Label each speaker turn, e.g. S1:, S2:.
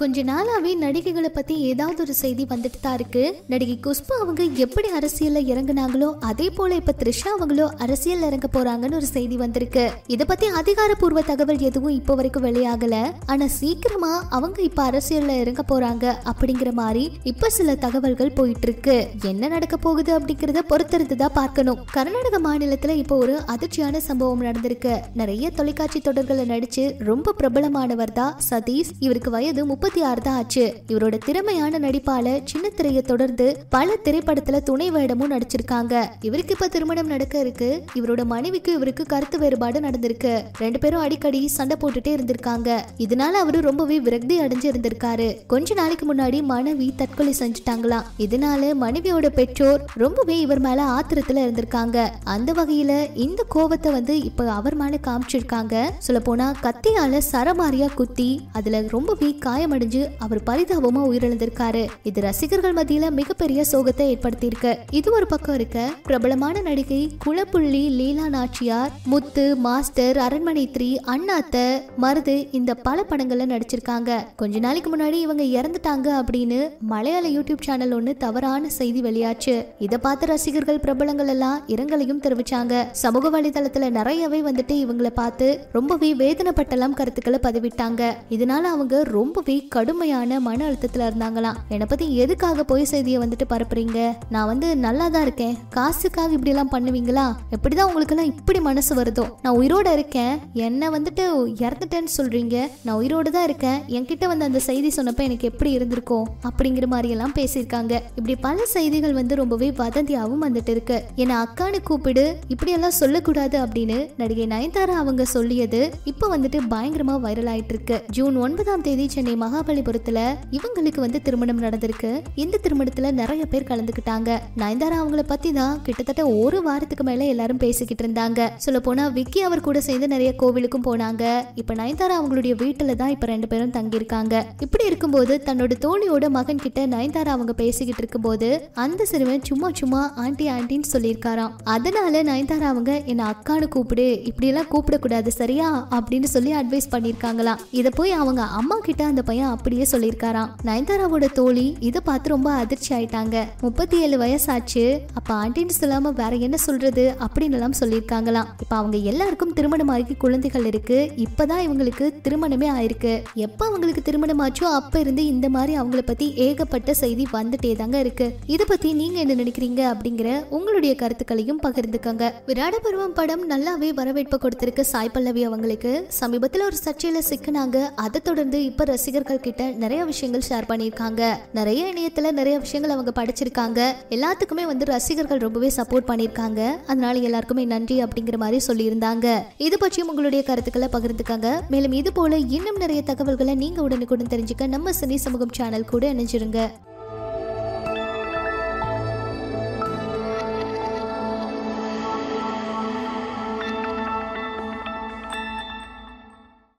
S1: கொஞ்ச நாளாவே நடிகைகளை பத்தி ஏதாவது ஒரு செய்தி வந்துட்டு தான் இருக்கு நடிகை குஷ்பு அவங்க எப்படி அரசியல்ல இறங்குனாங்களோ அதே போல இப்ப த்ரிஷா அவங்களோ அரசியல்ல இறங்க போறாங்கன்னு ஒரு செய்தி வந்திருக்கு இத பத்தி அதிகாரப்பூர்வ தகவல் எதுவும் இப்போ வரைக்கும் வெளியாகல ஆனா சீக்கிரமா அவங்க இப்ப அரசியல்ல இறங்க போறாங்க அப்படிங்கிற மாதிரி இப்ப சில தகவல்கள் போயிட்டு இருக்கு என்ன நடக்க போகுது அப்படிங்கறத பொறுத்திருந்து தான் பார்க்கணும் கர்நாடக மாநிலத்துல இப்போ ஒரு அதிர்ச்சியான சம்பவம் நடந்திருக்கு நிறைய தொலைக்காட்சி தொடர்களை நடிச்சு ரொம்ப பிரபலமானவர் தான் சதீஷ் இவருக்கு வயது முப்பத்தி ஆறு தான் ஆச்சு இவரோட திறமையான நடிப்பால சின்ன திரையை தொடர்ந்து பல திரைப்படத்துல துணை வேடமும் நடிச்சிருக்காங்க இவருக்கு இப்ப திருமணம் நடக்க இருக்கு இவரோட மனைவிக்கு இவருக்கு கருத்து வேறுபாடு நடந்திருக்கு ரெண்டு பேரும் அடிக்கடி சண்டை போட்டுட்டே இருந்திருக்காங்க இதனால அவரு ரொம்பவே விரக்தி அடைஞ்சு இருந்திருக்காரு கொஞ்ச நாளைக்கு முன்னாடி மனைவி தற்கொலை செஞ்சுட்டாங்களாம் இதனால மனைவியோட பெற்றோர் ரொம்பவே இவர் மேல ஆத்திரத்துல இருந்திருக்காங்க அந்த வகையில இந்த கோவத்தை வந்து இப்ப அவர் மேல காமிச்சிருக்காங்க சொல்ல போனா கத்தியால சரமாரியா குத்தி அதுல ரொம்பவே காயமடைஞ்சு அவர் பரிதாபமா உயிரிழந்திருக்காரு இது ரசிகர்கள் மத்தியில மிகப்பெரிய சோகத்தை ஏற்படுத்தியிருக்கு இது ஒரு பக்கம் இருக்க பிரபலமான நடிகை குளப்புள்ளி லீலா நாச்சியார் முத்து மாஸ்டர் அரண்மனை த்ரீ அண்ணாத்த மருது இந்த பல படங்கள்ல நடிச்சிருக்காங்க கொஞ்ச நாளைக்கு முன்னாடி இவங்க இறந்துட்டாங்க அப்படின்னு மலையாள யூடியூப் சேனல் ஒண்ணு தவறான செய்தி வெளியாச்சு இதை பார்த்த ரசிகர்கள் பிரபலங்கள் எல்லாம் இரங்கலையும் தெரிவிச்சாங்க சமூக வலைதளத்துல நிறையவே வந்துட்டு இவங்களை பார்த்து ரொம்பவே வேதனைப்பட்டெல்லாம் கருத்துக்களை பதிவிட்டாங்க இதனால அவங்க ரொம்பவே கடுமையான மன அழுத்தத்துல இருந்தாங்களாம் என்னை பத்தி எதுக்காக பொய் செய்தியை வந்துட்டு பரப்புறீங்க நான் வந்து நல்லா தான் இருக்கேன் காசுக்காக இப்படி எல்லாம் பண்ணுவீங்களா எப்படிதான் உங்களுக்கு எல்லாம் இப்படி மனசு வருதோ நான் உயிரோட இருக்கேன் என்ன வந்துட்டு இறந்துட்டேன்னு சொல்றீங்க நான் உயிரோட தான் இருக்கேன் என்கிட்ட வந்து அந்த செய்தி சொன்னப்ப எனக்கு எப்படி இருந்திருக்கும் அப்படிங்கிற மாதிரி எல்லாம் பேசியிருக்காங்க இப்படி பல செய்திகள் வந்து ரொம்பவே வதந்தியாவும் வந்துட்டு இருக்கு என்னை அக்கானு கூப்பிடு இப்படி எல்லாம் சொல்லக்கூடாது அப்படின்னு நடிகை நயன்தாரா அவங்க சொல்லியது இப்போ வந்துட்டு பயங்கரமா வைரல் ஆயிட்டு இருக்கு ஜூன் ஒன்பதாம் தேதி சென்னை மகாபலிபுரத்துல இவங்களுக்கு வந்து திருமணம் நடந்திருக்கு இந்த திருமணத்துல நிறைய பேர் கலந்துக்கிட்டாங்க நயன்தாரா அவங்கள பத்தி தான் கிட்டத்தட்ட ஒரு வாரத்துக்கு மேல எல்லாரும் பேசிக்கிட்டு இருந்தாங்க சொல்ல போனா விக்கி அவர் கூட சேர்ந்து நிறைய கோவிலுக்கும் போனாங்க இப்ப நயன்தாரா அவங்களுடைய வீட்டுல தான் இப்ப ரெண்டு பேரும் தங்கியிருக்காங்க இப்படி இருக்கும்போது தன்னோட தோழியோட மகன் கிட்ட நயன்தாரா அவங்க பேசிக்கிட்டு இருக்கும்போது அந்த சிறுவன் சும்மா சும்மா ஆண்டி ஆண்டின்னு சொல்லியிருக்காராம் அதனால நயன்தாரா அவங்க என்ன அக்கானு கூப்பிடு இப்படி எல்லாம் கூப்பிடக்கூடாது சரியா அப்படின்னு சொல்லி அட்வைஸ் பண்ணியிருக்காங்களாம் இதை போய் அவங்க அம்மா கிட்ட அந்த பையன் அப்படியே சொல்லியிருக்காராம் நயன்தாராவோட தோழி இதை பார்த்து ரொம்ப அதிர்ச்சி ஆயிட்டாங்க முப்பத்தி ஏழு வயசாச்சு அப்ப ஆண்டின்னு சொல்லாம வேற என்ன சொல்றது அப்படின்னு எல்லாம் சொல்லியிருக்காங்களாம் இப்ப அவங்க எல்லாருக்கும் திருமணம் ஆகி குழந்தைகள் இருக்கு இப்பதான் இவங்களுக்கு திருமணமே ஆயிருக்கு எப்ப அவங்களுக்கு திருமணம் ஆச்சோ அப்ப இருந்து இந்த மாதிரி அவங்கள பத்தி ஏகப்பட்ட செய்தி வந்துட்டே தாங்க இருக்கு இதை பத்தி நீங்க என்ன நினைக்கிறீங்க அப்படிங்கிற உங்களுடைய கருத்துக்களையும் பகிர்ந்துக்கங்க விராட பருவம் படம் நல்லாவே வரவேற்பு கொடுத்திருக்கு சாய் பல்லவி அவங்களுக்கு சமீபத்துல ஒரு சர்ச்சையில சிக்கினாங்க அதை தொடர்ந்து இப்ப ரசிகர்கள் கிட்ட நிறைய விஷயங்கள் ஷேர் பண்ணியிருக்காங்க நிறைய இணையத்துல நிறைய விஷயங்கள் அவங்க படிச்சிருக்காங்க எல்லாத்துக்குமே வந்து ரசிகர்கள் ரொம்பவே சப்போர்ட் பண்ணியிருக்காங்க அதனால எல்லாருக்குமே நன்றி அப்படிங்கிற மாதிரி சொல்லியிருந்தாங்க இது பற்றியும் உங்களுடைய கருத்துக்களை பகிர்ந்துக்காங்க மேலும் இது போல இன்னும் நிறைய தகவல்களை நீங்க உடனுக்குடன் தெரிஞ்சுக்க நம்ம சினி சமூகம் சேனல் கூட இணைஞ்சிருங்க